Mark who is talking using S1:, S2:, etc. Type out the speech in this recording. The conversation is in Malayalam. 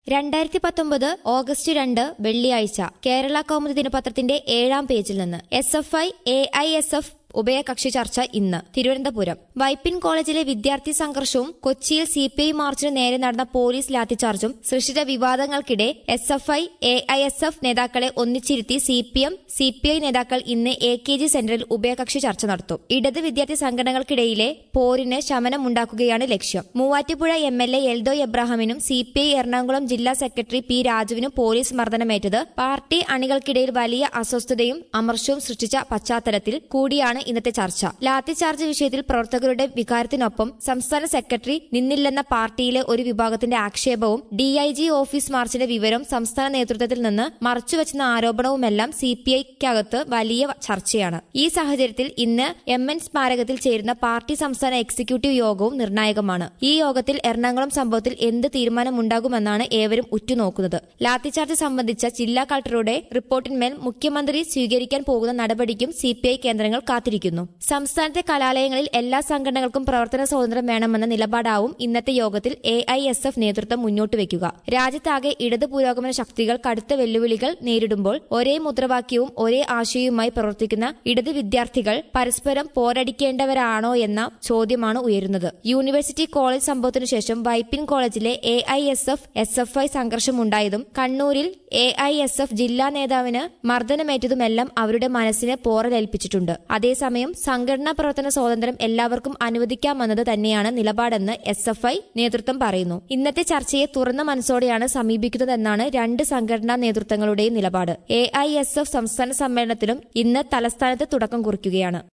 S1: രണ്ടായിരത്തി പത്തൊമ്പത് ഓഗസ്റ്റ് രണ്ട് വെള്ളിയാഴ്ച കേരള കൗമുദി ദിനപത്രത്തിന്റെ ഏഴാം പേജിൽ നിന്ന് S F I A I S F ഉഭയകക്ഷി ചർച്ച ഇന്ന് തിരുവനന്തപുരം വൈപ്പിൻ കോളേജിലെ വിദ്യാർത്ഥി സംഘർഷവും കൊച്ചിയിൽ സി പി ഐ മാർച്ചിന് നേരെ നടന്ന പോലീസ് ലാത്തിചാർജും സൃഷ്ടിച്ച വിവാദങ്ങൾക്കിടെ S F I A I S F നേതാക്കളെ ഒന്നിച്ചിരുത്തി C P M C P I നേതാക്കൾ ഇന്ന് എ കെ ജി സെന്ററിൽ ഉഭയകക്ഷി ചർച്ച നടത്തും ഇടത് വിദ്യാർത്ഥി സംഘടനകൾക്കിടയിലെ പോരിന് ശമനമുണ്ടാക്കുകയാണ് ലക്ഷ്യം Muvattupuzha M L A Eldo എബ്രാഹിമിനും സി പി ഐ എറണാകുളം ജില്ലാ സെക്രട്ടറി പി രാജുവിനും പോലീസ് മർദ്ദനമേറ്റത് പാർട്ടി അണികൾക്കിടയിൽ വലിയ അസ്വസ്ഥതയും അമർഷവും സൃഷ്ടിച്ച പശ്ചാത്തലത്തിൽ കൂടിയാണ് ഇന്നത്തെ ചർച്ച ലാത്തി ചാർജ് വിഷയത്തിൽ പ്രവർത്തകരുടെ വികാരത്തിനൊപ്പം സംസ്ഥാന സെക്രട്ടറി നിന്നില്ലെന്ന പാർട്ടിയിലെ ഒരു വിഭാഗത്തിന്റെ ആക്ഷേപവും ഡിഐജി ഓഫീസ് മാർച്ചിന്റെ വിവരം സംസ്ഥാന നേതൃത്വത്തിൽ നിന്ന് മറച്ചുവെച്ചെന്ന ആരോപണവുമെല്ലാം സി പി ഐക്കകത്ത് വലിയ ചർച്ചയാണ് ഈ സാഹചര്യത്തിൽ ഇന്ന് എം എൻ സ്മാരകത്തിൽ ചേരുന്ന പാർട്ടി സംസ്ഥാന എക്സിക്യൂട്ടീവ് യോഗവും നിർണായകമാണ് ഈ യോഗത്തിൽ എറണാകുളം സംഭവത്തിൽ എന്ത് തീരുമാനമുണ്ടാകുമെന്നാണ് ഏവരും ഉറ്റുനോക്കുന്നത് ലാത്തിചാർജ് സംബന്ധിച്ച ജില്ലാ കളക്ടറുടെ റിപ്പോർട്ടിന്മേൽ മുഖ്യമന്ത്രി സ്വീകരിക്കാൻ പോകുന്ന നടപടിക്കും സി പി ഐ കേന്ദ്രങ്ങൾ കാത്തിരിക്കുന്നു സംസ്ഥാനത്തെ കലാലയങ്ങളിൽ എല്ലാ സംഘടനകൾക്കും പ്രവർത്തന സ്വാതന്ത്ര്യം വേണമെന്ന നിലപാടാവും ഇന്നത്തെ യോഗത്തിൽ എ ഐ എസ് എഫ് നേതൃത്വം മുന്നോട്ട് വയ്ക്കുക രാജ്യത്താകെ ഇടത് പുരോഗമന ശക്തികൾ കടുത്ത വെല്ലുവിളികൾ നേരിടുമ്പോൾ ഒരേ മുദ്രാവാക്യവും ഒരേ ആശയവുമായി പ്രവർത്തിക്കുന്ന ഇടത് വിദ്യാർത്ഥികൾ പരസ്പരം പോരടിക്കേണ്ടവരാണോ എന്ന ചോദ്യമാണ് ഉയരുന്നത് യൂണിവേഴ്സിറ്റി കോളേജ് സംഭവത്തിനു ശേഷം വൈപ്പിൻ കോളേജിലെ A I S F S F I സംഘർഷമുണ്ടായതും കണ്ണൂരിൽ എ ഐ എസ് എഫ് ജില്ലാ നേതാവിന് മർദ്ദനമേറ്റതുമെല്ലാം അവരുടെ മനസ്സിനെ പോറലേൽപ്പിച്ചിട്ടുണ്ട് അതേസമയം സംഘടനാ പ്രവർത്തന സ്വാതന്ത്ര്യം എല്ലാവർക്കും അനുവദിക്കാമെന്നത് തന്നെയാണ് നിലപാടെന്ന് എസ് എഫ് ഐ നേതൃത്വം പറയുന്നു ഇന്നത്തെ ചർച്ചയെ തുറന്ന മനസ്സോടെയാണ് സമീപിക്കുന്നതെന്നാണ് രണ്ട് സംഘടനാ നേതൃത്വങ്ങളുടെയും നിലപാട് എ ഐ എസ് എഫ് സംസ്ഥാന സമ്മേളനത്തിലും ഇന്ന് തലസ്ഥാനത്ത് തുടക്കം കുറിക്കുകയാണ്